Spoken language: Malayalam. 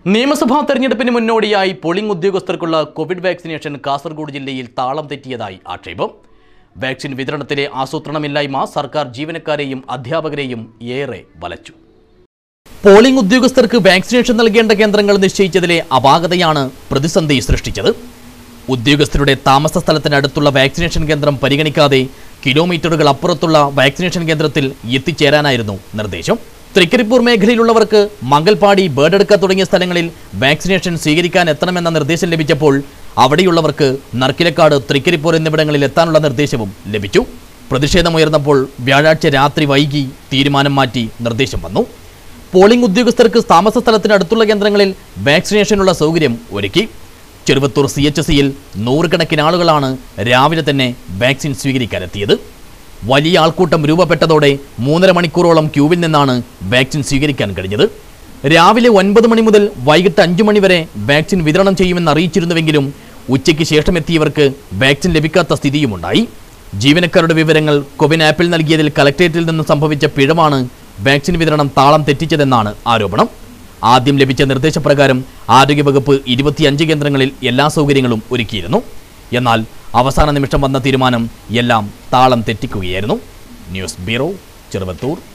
നിയമസഭാ തെരഞ്ഞെടുപ്പിന് മുന്നോടിയായി പോളിംഗ് ഉദ്യോഗസ്ഥർക്കുള്ള കോവിഡ് വാക്സിനേഷൻ കാസർഗോഡ് ജില്ലയിൽ താളം തെറ്റിയതായി ആക്ഷേപം വാക്സിൻ വിതരണത്തിലെ ആസൂത്രണമില്ലായ്മ സർക്കാർ ജീവനക്കാരെയും അധ്യാപകരെയും ഏറെ വലച്ചു പോളിംഗ് ഉദ്യോഗസ്ഥർക്ക് വാക്സിനേഷൻ നൽകേണ്ട കേന്ദ്രങ്ങൾ നിശ്ചയിച്ചതിലെ അപാകതയാണ് പ്രതിസന്ധി സൃഷ്ടിച്ചത് ഉദ്യോഗസ്ഥരുടെ താമസ സ്ഥലത്തിനടുത്തുള്ള വാക്സിനേഷൻ കേന്ദ്രം പരിഗണിക്കാതെ കിലോമീറ്ററുകൾ അപ്പുറത്തുള്ള വാക്സിനേഷൻ കേന്ദ്രത്തിൽ എത്തിച്ചേരാനായിരുന്നു നിർദ്ദേശം തൃക്കരിപ്പൂർ മേഖലയിലുള്ളവർക്ക് മംഗൽപാടി ബേഡെടുക്ക തുടങ്ങിയ സ്ഥലങ്ങളിൽ വാക്സിനേഷൻ സ്വീകരിക്കാൻ എത്തണമെന്ന നിർദ്ദേശം ലഭിച്ചപ്പോൾ അവിടെയുള്ളവർക്ക് നർക്കിലക്കാട് തൃക്കരിപ്പൂർ എന്നിവിടങ്ങളിൽ എത്താനുള്ള നിർദ്ദേശവും ലഭിച്ചു പ്രതിഷേധമുയർന്നപ്പോൾ വ്യാഴാഴ്ച രാത്രി വൈകി തീരുമാനം മാറ്റി നിർദ്ദേശം വന്നു പോളിംഗ് ഉദ്യോഗസ്ഥർക്ക് താമസ സ്ഥലത്തിന് അടുത്തുള്ള കേന്ദ്രങ്ങളിൽ വാക്സിനേഷനുള്ള സൗകര്യം ഒരുക്കി ചെറുവത്തൂർ സി എച്ച് സിയിൽ നൂറുകണക്കിന് ആളുകളാണ് രാവിലെ തന്നെ വാക്സിൻ സ്വീകരിക്കാനെത്തിയത് വലിയ ആൾക്കൂട്ടം രൂപപ്പെട്ടതോടെ മൂന്നര മണിക്കൂറോളം ക്യൂവിൽ നിന്നാണ് വാക്സിൻ സ്വീകരിക്കാൻ കഴിഞ്ഞത് രാവിലെ ഒൻപത് മണി മുതൽ വൈകിട്ട് അഞ്ചു മണി വരെ വാക്സിൻ വിതരണം ചെയ്യുമെന്ന് അറിയിച്ചിരുന്നുവെങ്കിലും ഉച്ചയ്ക്ക് ശേഷം എത്തിയവർക്ക് വാക്സിൻ ലഭിക്കാത്ത സ്ഥിതിയുമുണ്ടായി ജീവനക്കാരുടെ വിവരങ്ങൾ കൊവിൻ ആപ്പിൽ നൽകിയതിൽ കലക്ട്രേറ്റിൽ നിന്ന് സംഭവിച്ച പിഴവാണ് വാക്സിൻ വിതരണം താളം തെറ്റിച്ചതെന്നാണ് ആരോപണം ആദ്യം ലഭിച്ച നിർദ്ദേശപ്രകാരം ആരോഗ്യവകുപ്പ് ഇരുപത്തിയഞ്ച് കേന്ദ്രങ്ങളിൽ എല്ലാ സൗകര്യങ്ങളും ഒരുക്കിയിരുന്നു എന്നാൽ അവസാന നിമിഷം വന്ന തീരുമാനം എല്ലാം താളം തെറ്റിക്കുകയായിരുന്നു ന്യൂസ് ബ്യൂറോ ചെറുവത്തൂർ